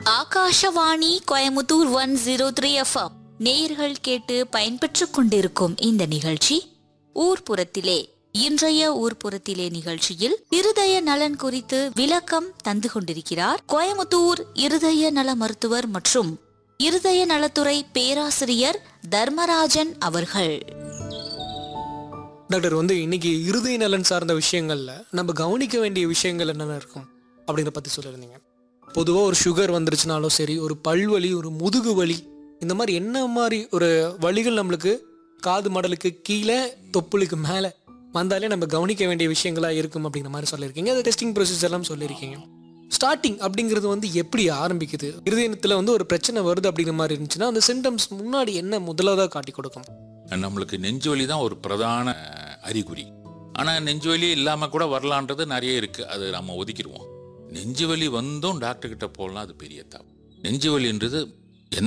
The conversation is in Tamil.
Akashvani Coimbatore one zero three FM நேயர்கள் கேட்டு பயன்பெற்றுக் கொண்டிருக்கும் இந்த நிகழ்ச்சி ஊர்ப்புறத்திலே இன்றைய ஊர்ப்புறத்திலே நிகழ்ச்சியில் இருதய நலன் குறித்து விளக்கம் தந்து கொண்டிருக்கிறார் கோயமுத்தூர் இருதய நல மருத்துவர் மற்றும் இருதய நலத்துறை பேராசிரியர் தர்மராஜன் அவர்கள் டாக்டர் வந்து இன்னைக்கு இருதய நலன் சார்ந்த விஷயங்கள்ல நம்ம கவனிக்க வேண்டிய விஷயங்கள் என்னென்ன இருக்கும் அப்படிங்கிற பத்தி சொல்லியிருந்தீங்க பொதுவாக ஒரு சுகர் வந்துருச்சுனாலும் சரி ஒரு பல்வலி ஒரு முதுகு வலி இந்த மாதிரி என்ன மாதிரி ஒரு வலிகள் நம்மளுக்கு காது மடலுக்கு கீழே தொப்புளுக்கு மேலே வந்தாலே நம்ம கவனிக்க வேண்டிய விஷயங்களா இருக்கும் அப்படிங்கிற மாதிரி சொல்லியிருக்கீங்க அது டெஸ்டிங் ப்ரொசீஜர் எல்லாம் சொல்லியிருக்கீங்க ஸ்டார்டிங் அப்படிங்கிறது வந்து எப்படி ஆரம்பிக்குது இருதயத்தில் வந்து ஒரு பிரச்சனை வருது அப்படிங்கிற மாதிரி இருந்துச்சுன்னா அந்த சிம்டம்ஸ் முன்னாடி என்ன முதலாவதாக காட்டி கொடுக்கும் நம்மளுக்கு நெஞ்சு வலி தான் ஒரு பிரதான அஹ், அறிகுறி ஆனால் நெஞ்சு வலி இல்லாமல் கூட வரலான்றது நிறைய இருக்குது அது நம்ம ஒதுக்கிடுவோம் நெஞ்சு வலி வந்தும் டாக்டர் கிட்ட போகலாம் அது பெரிய தப்பு நெஞ்சு வலின்றது